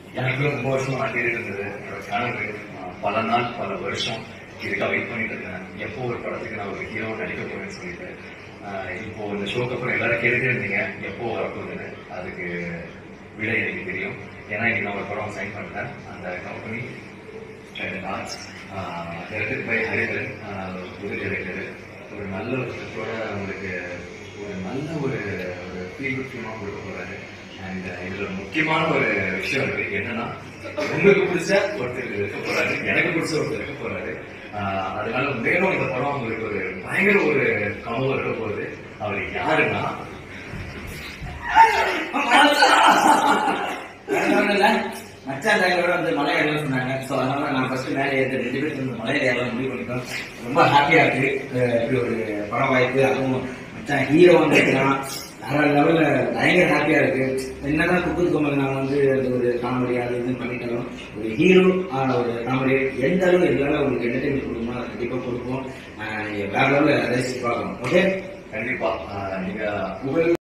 எனக்கும் ரொம்ப வருஷம் ஆண்டிட்டு இருந்தது என்னோட கனவு நான் பல நாள் பல வருஷம் இதுக்காக வெயிட் பண்ணிட்டு இருந்தேன் எப்போ ஒரு படத்துக்கு நான் ஒரு ஹீரோ நடிக்க போறேன்னு சொல்லிட்டு ஆஹ் இப்போ இந்த ஷோக்கு அப்புறம் எல்லாரும் கேட்டுட்டே இருந்தீங்க எப்போ வரப்போகுதுன்னு அதுக்கு விட எனக்கு தெரியும் ஏன்னா இன்னைக்கு நான் ஒரு படம் சைன் பண்ணிட்டேன் அந்த company arts directed by Hariharan புது டைரக்டர் ஒரு நல்ல ஒரு ஸ்கிரிப்டோட உங்களுக்கு ஒரு நல்ல ஒரு ஒரு ஃபீல் குட் ஃபிலிமாக கொடுக்க போறாரு அண்ட் இதுல ஒரு முக்கியமான ஒரு விஷயம் இருக்கு என்னன்னா உங்களுக்கு பிடிச்ச ஒருத்தர் இருக்க போறாரு எனக்கு பிடிச்ச ஒருத்தர் இருக்க போறாரு ஆஹ் அதனால மேலும் இந்த படம் உங்களுக்கு ஒரு பயங்கர ஒரு கனவு இருக்க போகுது அவர் யாருன்னா அதனால மச்சான் டைலரோட வந்து மலை ஏறலாம் சொன்னாங்க ஸோ அதனால நான் ஃபர்ஸ்ட் மேலே ஏறது ரெண்டு பேரும் வந்து மலையில ஏறலாம் முடிவு பண்ணிட்டோம் ரொம்ப ஹாப்பியா இருக்கு அஹ் இப்படி ஒரு படம் வாய்ப்பு அதுவும் மச்சான் ஹீரோ வந்துருக்கான் வேற லெவல்ல பயங்கர ஹாப்பியா இருக்கு என்னதான் குக்கு கோமல் நான் வந்து அந்த ஒரு காமெடி அது இதுன்னு பண்ணிட்டாலும் ஒரு ஹீரோ ஒரு காமெடி எந்த அளவு எங்களால உங்களுக்கு என்டர்டைன்மெண்ட் கொடுக்குமோ அதை கண்டிப்பா கொடுப்போம் அஹ் நீங்க வேற லெவல்ல ரசிச்சு பார்க்கணும் ஓகே கண்டிப்பா ஆஹ் நீங்க புகழ்